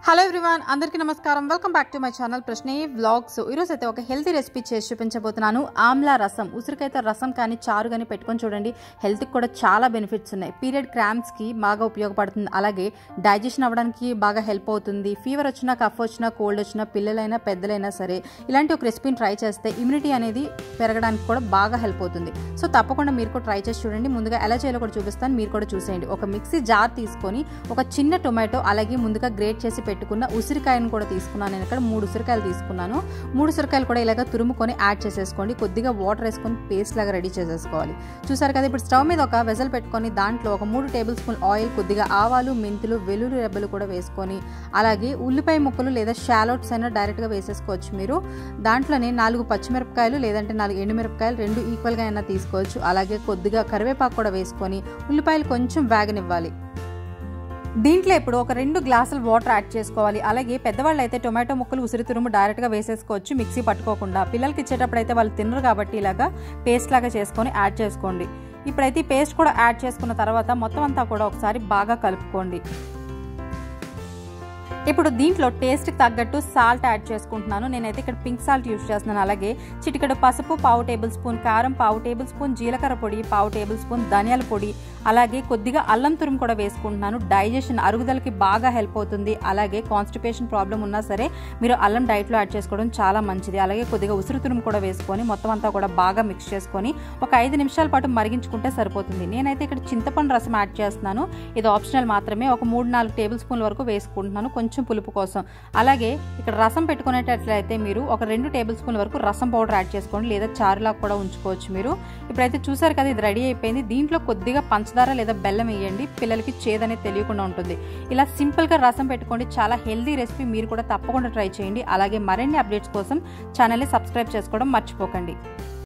hello everyone అందరికీ నమస్కారం welcome back to my channel ప్రశ్నే వ్లాగ్స్ ఈరోజు అయితే ఒక హెల్తీ రెసిపీ చేసి చూపించబోతున్నాను ఆమ్లా రసం ఉసిరికైతే రసం కానీ చారు కానీ పెట్టుకొని చూడండి హెల్త్కి కూడా చాలా బెనిఫిట్స్ ఉన్నాయి పీరియడ్ క్రాంప్స్కి బాగా ఉపయోగపడుతుంది అలాగే డైజెషన్ అవ్వడానికి బాగా హెల్ప్ అవుతుంది ఫీవర్ వచ్చినా కఫ్ వచ్చినా కోల్డ్ వచ్చినా పిల్లలైనా పెద్దలైనా సరే ఇలాంటి ఒక రెసిపీని ట్రై చేస్తే ఇమ్యూనిటీ అనేది పెరగడానికి కూడా బాగా హెల్ప్ అవుతుంది సో తప్పకుండా మీరు కూడా ట్రై చేసి చూడండి ముందుగా ఎలా చేయాలో కూడా చూపిస్తాను మీరు కూడా చూసేయండి ఒక మిక్సీ జార్ తీసుకొని ఒక చిన్న టొమాటో అలాగే ముందుగా గ్రేట్ చేసి పెట్టుకున్న ఉసిరికాయను కూడా తీసుకున్నాను నేను ఇక్కడ మూడు ఉసిరికాయలు తీసుకున్నాను మూడు ఉసిరికాయలు కూడా ఇలాగ తురుముకొని యాడ్ చేసేసుకోండి కొద్దిగా వాటర్ వేసుకొని పేస్ట్ లాగా రెడీ చేసేసుకోవాలి చూసారు కదా ఇప్పుడు స్టవ్ మీద ఒక వెజల్ పెట్టుకొని దాంట్లో ఒక మూడు టేబుల్ స్పూన్ ఆయిల్ కొద్దిగా ఆవాలు మెంతులు వెల్లుల్లి రెబ్బలు కూడా వేసుకొని అలాగే ఉల్లిపాయ ముక్కలు లేదా షాలోట్స్ అయినా డైరెక్ట్గా వేసేసుకోవచ్చు మీరు దాంట్లోనే నాలుగు పచ్చిమిరపకాయలు లేదంటే నాలుగు ఎండుమిరపకాయలు రెండు ఈక్వల్గా అయినా తీసుకోవచ్చు అలాగే కొద్దిగా కరివేపాకు కూడా వేసుకొని ఉల్లిపాయలు కొంచెం వేగనివ్వాలి దీంట్లో ఇప్పుడు ఒక రెండు గ్లాసులు వాటర్ యాడ్ చేసుకోవాలి అలాగే పెద్దవాళ్ళు అయితే టొమాటో ముక్కలు ఉసిరి తురుము డైరెక్ట్గా వేసేసుకోవచ్చు మిక్సీ పట్టుకోకుండా పిల్లలకి ఇచ్చేటప్పుడు అయితే వాళ్ళు తినరు కాబట్టి ఇలాగా పేస్ట్ లాగా చేసుకొని యాడ్ చేసుకోండి ఇప్పుడైతే ఈ పేస్ట్ కూడా యాడ్ చేసుకున్న తర్వాత మొత్తం అంతా కూడా ఒకసారి బాగా కలుపుకోండి ఇప్పుడు దీంట్లో టేస్ట్కి తగ్గట్టు సాల్ట్ యాడ్ చేసుకుంటున్నాను నేనైతే ఇక్కడ పింక్ సాల్ట్ యూస్ చేస్తున్నాను అలాగే చిటికెడు పసుపు పావు టేబుల్ స్పూన్ కారం పావు టేబుల్ స్పూన్ జీలకర్ర పొడి పావు టేబుల్ స్పూన్ ధనియాల పొడి అలాగే కొద్దిగా అల్లం తురుము కూడా వేసుకుంటున్నాను డైజెషన్ అరుగుదలకి బాగా హెల్ప్ అవుతుంది అలాగే కాన్స్టిపేషన్ ప్రాబ్లం ఉన్నా సరే మీరు అల్లం డైట్లో యాడ్ చేసుకోవడం చాలా మంచిది అలాగే కొద్దిగా ఉసిరి తురుము కూడా వేసుకొని మొత్తం అంతా కూడా బాగా మిక్స్ చేసుకొని ఒక ఐదు నిమిషాల పాటు మరిగించుకుంటే సరిపోతుంది నేనైతే ఇక్కడ చింతపండు రసం యాడ్ చేస్తున్నాను ఇది ఆప్షనల్ మాత్రమే ఒక మూడు నాలుగు టేబుల్ స్పూన్ల వరకు వేసుకుంటున్నాను కొంచెం పులుపు కోసం అలాగే ఇక్కడ రసం పెట్టుకునేటట్లయితే మీరు ఒక రెండు టేబుల్ స్పూన్ వరకు రసం పౌడర్ యాడ్ చేసుకోండి లేదా చారులా కూడా ఉంచుకోవచ్చు మీరు ఇప్పుడైతే చూసారు కదా ఇది రెడీ అయిపోయింది దీంట్లో కొద్దిగా పంచదార లేదా బెల్లం వేయండి పిల్లలకి చేదనేది తెలియకుండా ఉంటుంది ఇలా సింపుల్గా రసం పెట్టుకోండి చాలా హెల్దీ రెసిపీ మీరు కూడా తప్పకుండా ట్రై చేయండి అలాగే మరిన్ని అప్డేట్స్ కోసం ఛానల్ని సబ్స్క్రైబ్ చేసుకోవడం మర్చిపోకండి